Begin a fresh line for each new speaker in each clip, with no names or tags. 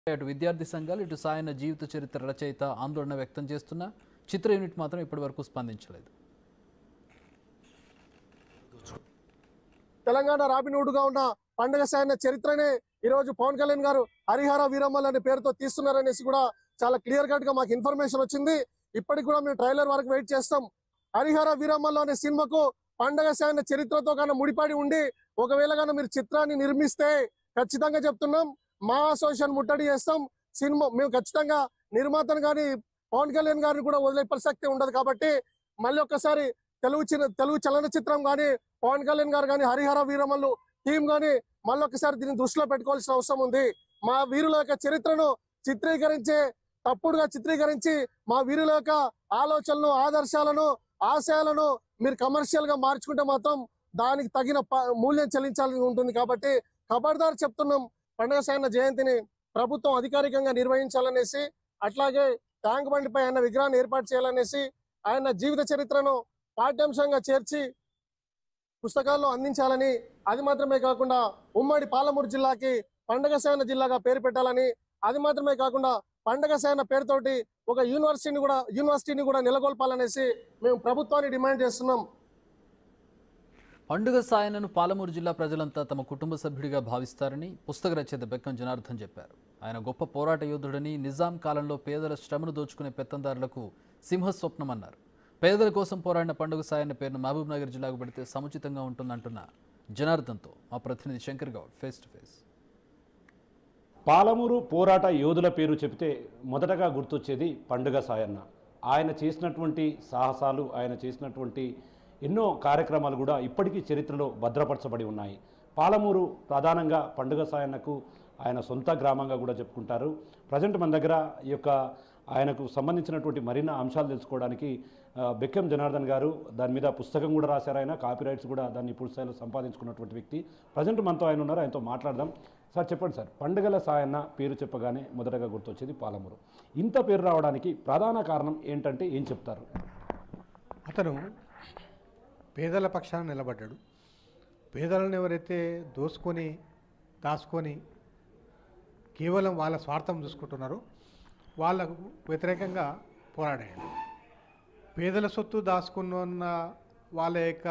అటు విద్యార్థి సంఘాలు ఇటు సాయన జీవిత చరిత్ర రచయిత ఆందోళన వ్యక్తం చేస్తున్న చిత్ర యూనిట్ మాత్రం ఇప్పటివరకు స్పందించలేదు
తెలంగాణ రాబినూడుగా ఉన్న పండుగ సాయన చరిత్రనే ఈ రోజు పవన్ కళ్యాణ్ గారు హరిహర వీరమ్మల్ అనే పేరుతో తీస్తున్నారనేసి కూడా చాలా క్లియర్ కట్ గా మాకు ఇన్ఫర్మేషన్ వచ్చింది ఇప్పటికి కూడా మేము ట్రైలర్ వరకు వెయిట్ చేస్తాం హరిహర వీరమ్మల్ అనే సినిమాకు పండగ సాయన చరిత్రతో కన్నా ముడిపడి ఉండి ఒకవేళ కన్నా మీరు చిత్రాన్ని నిర్మిస్తే ఖచ్చితంగా చెప్తున్నాం మా అసోసియేషన్ ముట్టడి చేస్తాం సినిమా మేము ఖచ్చితంగా నిర్మాతను కానీ పవన్ కళ్యాణ్ గారిని కూడా వదిలే ప్రసక్తి ఉండదు కాబట్టి మళ్ళీ ఒక్కసారి తెలుగు చిన్న తెలుగు చలనచిత్రం కానీ పవన్ కళ్యాణ్ గారు కానీ హరిహర వీరమల్లు టీం కానీ మళ్ళీ ఒకసారి దీన్ని దృష్టిలో పెట్టుకోవాల్సిన అవసరం ఉంది మా వీరుల యొక్క చరిత్రను చిత్రీకరించే తప్పుడుగా చిత్రీకరించి మా వీరుల యొక్క ఆలోచనలు ఆదర్శాలను ఆశయాలను మీరు కమర్షియల్ గా మార్చుకుంటే మాత్రం దానికి తగిన ప- మూల్యం చెల్లించాల్సి ఉంటుంది కాబట్టి ఖబర్దార్ చెప్తున్నాం పండుగ సాయన జయంతిని ప్రభుత్వం అధికారికంగా నిర్వహించాలనేసి అట్లాగే ట్యాంక్ బండిపై ఆయన విగ్రహాన్ని ఏర్పాటు చేయాలనేసి ఆయన జీవిత చరిత్రను పాఠ్యాంశంగా చేర్చి పుస్తకాల్లో అందించాలని అది మాత్రమే కాకుండా ఉమ్మడి పాలమూరు జిల్లాకి పండగ సేన జిల్లాగా పేరు పెట్టాలని అది మాత్రమే కాకుండా పండగ సేన పేరుతోటి ఒక యూనివర్సిటీని కూడా యూనివర్సిటీని కూడా నెలకొల్పాలనేసి మేము ప్రభుత్వాన్ని డిమాండ్ చేస్తున్నాం
పండుగ సాయనను పాలమూరు జిల్లా ప్రజలంతా తమ కుటుంబ సభ్యుడిగా భావిస్తారని పుస్తక రచయిత బెక్కం జనార్దన్ చెప్పారు ఆయన గొప్ప పోరాట యోధుడని నిజాం కాలంలో పేదల శ్రమను దోచుకునే పెత్తందారులకు సింహస్వప్నమన్నారు పేదల కోసం పోరాడిన పండుగ సాయన్న పేరును మహబూబ్ నగర్ జిల్లాకు పెడితే సముచితంగా ఉంటుందంటున్న జనార్దన్తో మా ప్రతినిధి Shankar Goud face to face
Palamuru పోరాట యోధుల పేరు చెబితే మొదటగా గుర్తొచ్చేది పండుగ సాయన్న ఆయన చేసినటువంటి సాహసాలు ఆయన చేసినటువంటి ఎన్నో కార్యక్రమాలు కూడా ఇప్పటికీ చరిత్రలో భద్రపరచబడి ఉన్నాయి పాలమూరు ప్రధానంగా పండుగ సాయన్నకు ఆయన సొంత గ్రామంగా కూడా చెప్పుకుంటారు ప్రజెంట్ మన దగ్గర ఈ యొక్క ఆయనకు సంబంధించినటువంటి మరిన్ని అంశాలు తెలుసుకోవడానికి ఆ, బెక్కం జనార్దన్ గారు దాని మీద పుస్తకం కూడా రాశారు ఆయన కాపీ రైట్స్ కూడా దాన్ని పూర్తి స్థాయిలో సంపాదించుకున్నటువంటి వ్యక్తి ప్రజెంట్ మనతో ఆయన ఉన్నారు ఆయనతో మాట్లాడదాం సార్ చెప్పండి సార్ పండుగల సాయన్న పేరు చెప్పగానే మొదటగా గుర్తొచ్చేది పాలమూరు ఇంత పేరు రావడానికి ప్రధాన కారణం ఏంటంటే ఏం చెప్తారు
అతను పేదల పక్షాన నిలబడ్డాడు పేదలను ఎవరైతే దోసుకొని దాచుకొని కేవలం వాళ్ళ స్వార్థం చూసుకుంటున్నారో వాళ్ళకు వ్యతిరేకంగా పోరాడాడు పేదల సొత్తు దాచుకున్న వాళ్ళ యొక్క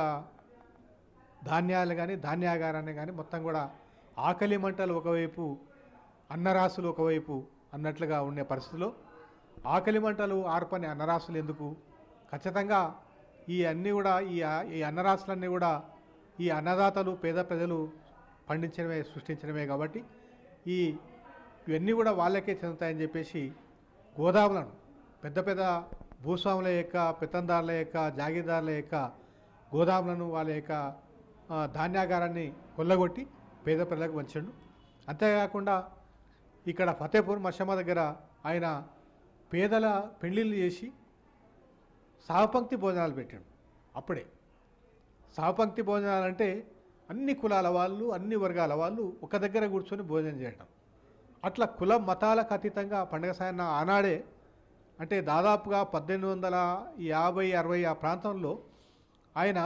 ధాన్యాలు కానీ ధాన్యాగారాన్ని కానీ మొత్తం కూడా ఆకలి మంటలు ఒకవైపు అన్నరాసులు ఒకవైపు అన్నట్లుగా ఉండే పరిస్థితిలో ఆకలి మంటలు ఆర్పని అన్నరాసులు ఎందుకు ఖచ్చితంగా ఈ అన్నీ కూడా ఈ ఈ అన్నరాశులన్నీ కూడా ఈ అన్నదాతలు పేద ప్రజలు పండించడమే సృష్టించడమే కాబట్టి ఈ ఇవన్నీ కూడా వాళ్ళకే చెందుతాయని చెప్పేసి గోదాములను పెద్ద పెద్ద భూస్వాముల యొక్క పెత్తందారుల యొక్క జాగీర్దారుల యొక్క గోదాములను వాళ్ళ యొక్క ఆ, ధాన్యాగారాన్ని కొల్లగొట్టి పేద ప్రజలకు వంచాడు అంతేకాకుండా ఇక్కడ ఫతేపూర్ మషమ్మ దగ్గర ఆయన పేదల పెళ్ళిళ్ళు చేసి సహపంక్తి భోజనాలు పెట్టాడు అప్పుడే సహపంక్తి భోజనాలు అంటే అన్ని కులాల వాళ్ళు అన్ని వర్గాల వాళ్ళు ఒక దగ్గర కూర్చొని భోజనం చేయటం అట్లా కుల మతాలకు అతీతంగా పండగ సాయన్న ఆనాడే అంటే దాదాపుగా పద్దెనిమిది వందల యాభై అరవై ఆ ప్రాంతంలో ఆయన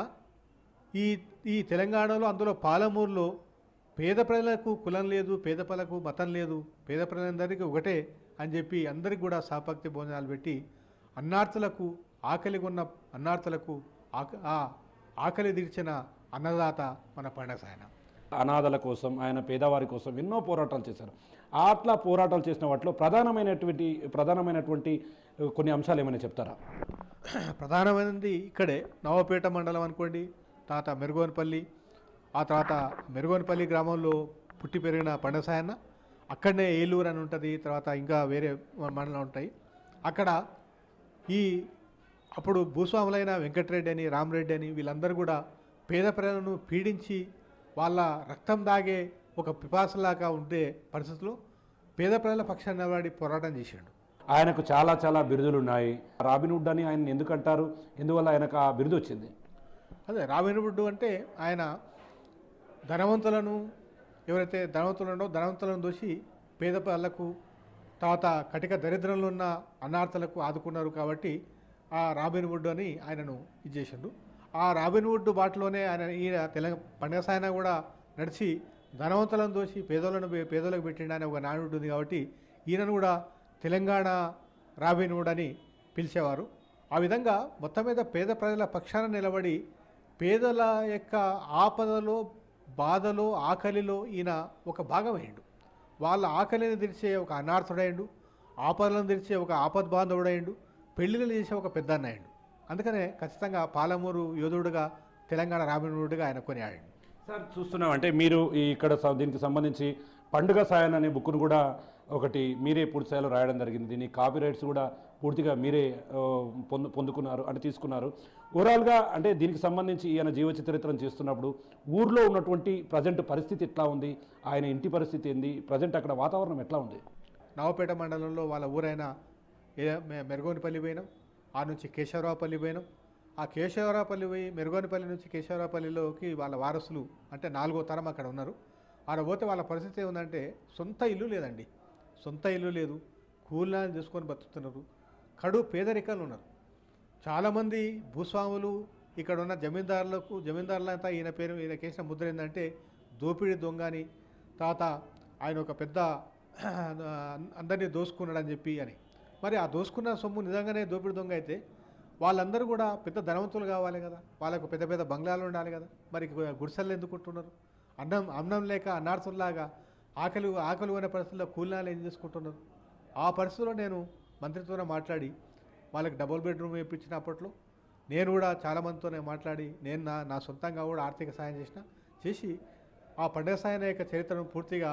ఈ ఈ తెలంగాణలో అందులో పాలమూరులో పేద ప్రజలకు కులం లేదు పేద ప్రజలకు మతం లేదు పేద ప్రజలందరికీ ఒకటే అని చెప్పి అందరికి కూడా సహపక్తి భోజనాలు పెట్టి అన్నార్థులకు ఆకలి ఉన్న అన్నార్థులకు ఆక- ఆ ఆకలి తీర్చిన అన్నదాత మన పండగ సాయన
అనాథల కోసం ఆయన పేదవారి కోసం ఎన్నో పోరాటాలు చేశారు అట్లా పోరాటాలు చేసిన వాటిలో ప్రధానమైనటువంటి ప్రధానమైనటువంటి ఆ, కొన్ని అంశాలు ఏమైనా చెప్తారా
ప్రధానమైనది ఇక్కడే నవపేట మండలం అనుకోండి తర్వాత మెరుగోనపల్లి ఆ తర్వాత మెరుగోనపల్లి గ్రామంలో పుట్టి పెరిగిన పండసాయన్న అక్కడనే ఏలూరు అని ఉంటుంది తర్వాత ఇంకా వేరే మండలం ఉంటాయి అక్కడ ఈ అప్పుడు భూస్వాములైన వెంకటరెడ్డి అని రామరెడ్డి అని వీళ్ళందరూ కూడా పేద ప్రజలను పీడించి వాళ్ళ రక్తం దాగే ఒక పిపాసలాగా ఉండే పరిస్థితుల్లో పేద ప్రజల పక్షాన్ని నిలబడి పోరాటం చేశాడు
ఆయనకు చాలా చాలా బిరుదులు ఉన్నాయి రాబిన్వుడ్ అని ఆయన ఎందుకు అంటారు ఎందువల్ల ఆయనకు ఆ బిరుదు వచ్చింది
అదే రాబిన్హుడ్ అంటే ఆయన ధనవంతులను ఎవరైతే ధనవంతులు ఉండో ధనవంతులను దోసి పేద ప్రజలకు తర్వాత కటిక దరిద్రంలో ఉన్న అనార్థలకు ఆదుకున్నారు కాబట్టి ఆ రాబిన్ వుడ్ అని ఆయనను ఇది చేసిండు ఆ రాబిన్ వుడ్ బాటలోనే ఆయన ఈయన తెలంగాణ పండగ సాయన కూడా నడిచి ధనవంతులను దోసి పేదలను పేదలకు పెట్టిండు అనే ఒక నానుడు ఉంది కాబట్టి ఈయనను కూడా తెలంగాణ రాబిన్ హుడ్ అని పిలిచేవారు ఆ విధంగా మొత్తం మీద పేద ప్రజల పక్షాన నిలబడి పేదల యొక్క ఆపదలో బాధలో ఆకలిలో ఈయన ఒక భాగమయ్యాడు వాళ్ళ ఆకలిని తెరిచే ఒక అనార్థుడైండు ఆపదలను తెరిచే ఒక ఆపద్ బాంధవుడైండు పెళ్లిళ్ళు చేసే ఒక పెద్ద అయ్యిండు అందుకనే ఖచ్చితంగా పాలమూరు యోధుడుగా తెలంగాణ రాబినుడుగా ఆయన కొనియాడండి
సార్ చూస్తున్నాం అంటే మీరు ఈ ఇక్కడ స- దీనికి సంబంధించి పండుగ సాయన్ అనే బుక్ను కూడా ఒకటి మీరే పూర్తి స్థాయిలో రాయడం జరిగింది దీని కాపీ రైట్స్ కూడా పూర్తిగా మీరే ఆ, పొందు పొందుకున్నారు అంటే తీసుకున్నారు ఓవరాల్గా అంటే దీనికి సంబంధించి ఈయన జీవ చరిత్రను చేస్తున్నప్పుడు ఊర్లో ఉన్నటువంటి ప్రజెంట్ పరిస్థితి ఎట్లా ఉంది ఆయన ఇంటి పరిస్థితి ఏంది ప్రజెంట్ అక్కడ వాతావరణం ఎట్లా ఉంది
నవపేట మండలంలో వాళ్ళ ఊరైన ఏ- మె- మెరుగోనిపల్లి పోయినాం ఆ నుంచి కేశవరావుపల్లి పోయినాం ఆ కేశవరావుపల్లి పోయి మెరుగోనిపల్లి నుంచి కేశవరావుపల్లిలోకి వాళ్ళ వారసులు అంటే నాలుగో తరం అక్కడ ఉన్నారు ఆడ పోతే వాళ్ళ పరిస్థితి ఏముందంటే సొంత ఇల్లు లేదండి సొంత ఇల్లు లేదు కూలినాలు చేసుకొని బతుకుతున్నారు కడు పేదరికాలు ఉన్నారు చాలామంది భూస్వాములు ఇక్కడ ఉన్న జమీందారులకు జమీందారులంతా ఈయన పేరు ఈయన కేసిన ముద్ర ఏంటంటే దోపిడీ దొంగ అని తాత ఆయన ఒక పెద్ద అందరినీ దోసుకున్నాడని చెప్పి అని మరి ఆ దోసుకున్న సొమ్ము నిజంగానే దోపిడీ దొంగ అయితే వాళ్ళందరూ కూడా పెద్ద ధనవంతులు కావాలి కదా వాళ్ళకు పెద్ద పెద్ద బంగ్లాలు ఉండాలి కదా మరి గుడిసెలు ఎందుకు ఉంటున్నారు అన్నం అన్నం లేక అన్నార్థుల్లాగా ఆకలి ఆకలి అనే పరిస్థితుల్లో కూలినాలు ఏం చేసుకుంటున్నారు ఆ పరిస్థితిలో నేను మంత్రితోనే మాట్లాడి వాళ్ళకి డబుల్ బెడ్రూమ్ వేయించిన అప్పట్లో నేను కూడా చాలామందితోనే మాట్లాడి నేను నా నా సొంతంగా కూడా ఆర్థిక సాయం చేసిన చేసి ఆ పండుగ సాయం యొక్క చరిత్రను పూర్తిగా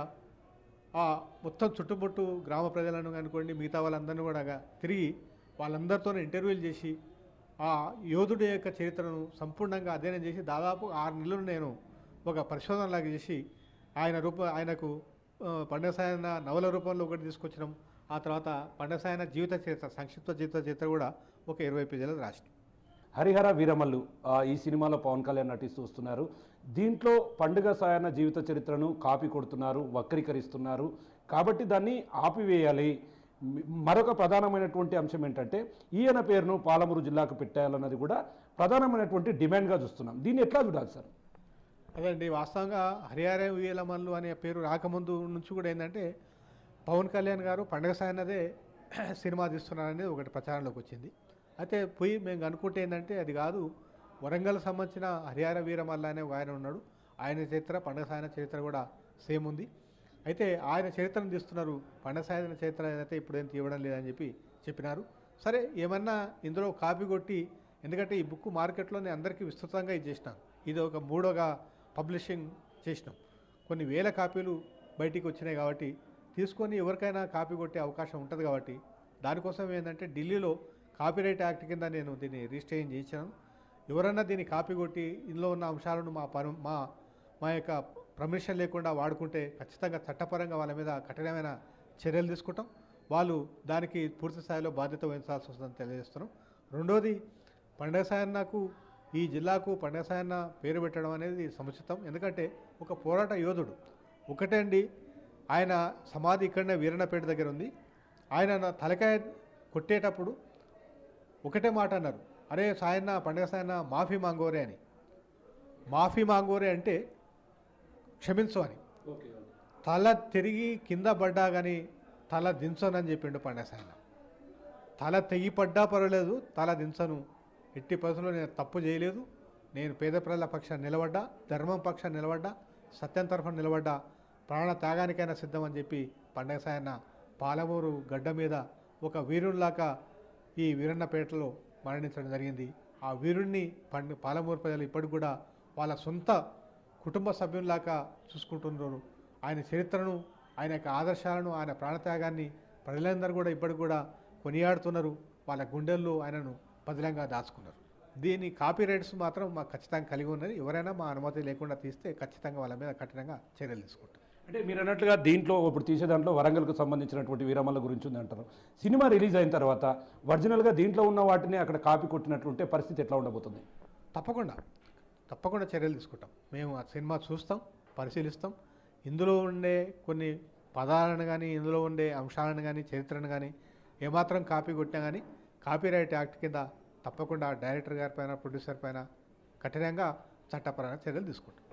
ఆ మొత్తం చుట్టుముట్టు గ్రామ ప్రజలను అనుకోండి మిగతా వాళ్ళందరినీ కూడా గా- తిరిగి వాళ్ళందరితో ఇంటర్వ్యూలు చేసి ఆ యోధుడి యొక్క చరిత్రను సంపూర్ణంగా అధ్యయనం చేసి దాదాపు ఆరు నెలలు నేను ఒక పరిశోధనలాగా చేసి ఆయన రూప ఆయనకు ఆ, పండుగ సాయన నవల రూపంలో ఒకటి తీసుకొచ్చినాం ఆ తర్వాత పండుగ సాయన జీవిత చరిత్ర సంక్షిప్త జీవిత చరిత్ర కూడా ఒక ఇరవై పేజీలు రాసినాం
హరిహర వీరమల్లు ఆ, ఈ సినిమాలో పవన్ కళ్యాణ్ నటిస్తూ వస్తున్నారు దీంట్లో పండుగ సాయన జీవిత చరిత్రను కాపీ కొడుతున్నారు వక్రీకరిస్తున్నారు కాబట్టి దాన్ని ఆపివేయాలి మ్- మరొక ప్రధానమైనటువంటి అంశం ఏంటంటే ఈయన పేరును పాలమూరు జిల్లాకు పెట్టాలన్నది కూడా ప్రధానమైనటువంటి డిమాండ్గా చూస్తున్నాం దీన్ని ఎట్లా చూడాలి సార్
అదండి వాస్తవంగా హరిహర వీలమల్లు అనే పేరు రాకముందు నుంచి కూడా ఏంటంటే పవన్ కళ్యాణ్ గారు పండగ సాయనదే సినిమా తీస్తున్నారనేది ఒకటి ప్రచారంలోకి వచ్చింది అయితే పోయి మేము అనుకుంటే ఏంటంటే అది కాదు వరంగల్ సంబంధించిన హరిహర వీరమల్ల అనే ఒక ఆయన ఉన్నాడు ఆయన చరిత్ర పండగ సాయన చరిత్ర కూడా సేమ్ ఉంది అయితే ఆయన చరిత్రను తీస్తున్నారు పండగ సాయన చరిత్ర అయితే ఇప్పుడు ఏం తీయడం లేదని చెప్పి చెప్పినారు సరే ఏమన్నా ఇందులో కాపీ కొట్టి ఎందుకంటే ఈ బుక్ మార్కెట్లో నేను అందరికీ విస్తృతంగా ఇది చేసినాను ఇది ఒక మూడోగా పబ్లిషింగ్ చేసినాం కొన్ని వేల కాపీలు బయటికి వచ్చినాయి కాబట్టి తీసుకొని ఎవరికైనా కాపీ కొట్టే అవకాశం ఉంటుంది కాబట్టి దానికోసం ఏంటంటే ఢిల్లీలో కాపీరైట్ యాక్ట్ కింద నేను దీన్ని రిజిస్ట్రేషన్ చేయించాను ఎవరన్నా దీన్ని కాపీ కొట్టి ఇందులో ఉన్న అంశాలను మా పను మా మా యొక్క పర్మిషన్ లేకుండా వాడుకుంటే ఖచ్చితంగా చట్టపరంగా వాళ్ళ మీద కఠినమైన చర్యలు తీసుకుంటాం వాళ్ళు దానికి పూర్తి స్థాయిలో బాధ్యత వహించాల్సి వస్తుందని తెలియజేస్తున్నాం రెండోది పండగ సాయన్నకు ఈ జిల్లాకు పండగ సాయన్న పేరు పెట్టడం అనేది సముచితం ఎందుకంటే ఒక పోరాట యోధుడు ఒకటే అండి ఆయన సమాధి ఇక్కడనే వీరన్నపేట దగ్గర ఉంది ఆయన నా తలకాయ కొట్టేటప్పుడు ఒకటే మాట అన్నారు అరే సాయన్న పండగ సాయన్న మాఫీ మాంగోరే అని మాఫీ మాంగోరే అంటే క్షమించు అని తల తిరిగి కింద పడ్డా కానీ తల దించనని చెప్పిండు పండగ సాయన్న తల తెగి పడ్డా పర్వాలేదు తల దించను ఎట్టి పరిస్థితుల్లో నేను తప్పు చేయలేదు నేను పేద ప్రజల పక్షాన్ని నిలబడ్డా ధర్మం పక్షాన్ని నిలబడ్డా సత్యం తరఫున నిలబడ్డా ప్రాణ త్యాగానికైనా సిద్ధం అని చెప్పి పండగ సాయన్న పాలమూరు గడ్డ మీద ఒక వీరునిలాగా ఈ వీరన్నపేటలో మరణించడం జరిగింది ఆ వీరుణ్ణి పండు పాలమూరు ప్రజలు ఇప్పటికి కూడా వాళ్ళ సొంత కుటుంబ సభ్యుల్లాగా చూసుకుంటున్నారు ఆయన చరిత్రను ఆయన యొక్క ఆదర్శాలను ఆయన ప్రాణత్యాగాన్ని ప్రజలందరూ కూడా ఇప్పటికి కూడా కొనియాడుతున్నారు వాళ్ళ గుండెల్లో ఆయనను పదిలంగా దాచుకున్నారు దీని కాపీ రైట్స్ మాత్రం మాకు ఖచ్చితంగా కలిగి ఉన్నది ఎవరైనా మా అనుమతి లేకుండా తీస్తే ఖచ్చితంగా వాళ్ళ మీద కఠినంగా చర్యలు తీసుకుంటాం
అంటే మీరు అన్నట్లుగా దీంట్లో ఇప్పుడు తీసే దాంట్లో వరంగల్కు సంబంధించినటువంటి వీరమల్ల గురించి ఉంది అంటారు సినిమా రిలీజ్ అయిన తర్వాత ఒరిజినల్గా దీంట్లో ఉన్న వాటిని అక్కడ కాపీ కొట్టినట్లుంటే పరిస్థితి ఎట్లా ఉండబోతుంది
తప్పకుండా తప్పకుండా చర్యలు తీసుకుంటాం మేము ఆ సినిమా చూస్తాం పరిశీలిస్తాం ఇందులో ఉండే కొన్ని పదాలను కానీ ఇందులో ఉండే అంశాలను కానీ చరిత్రను కానీ ఏమాత్రం కాపీ కొట్టినా కానీ కాపీరైట్ యాక్ట్ కింద తప్పకుండా డైరెక్టర్ గారి పైన ప్రొడ్యూసర్ పైన కఠినంగా చట్టపరమైన చర్యలు తీసుకుంటాం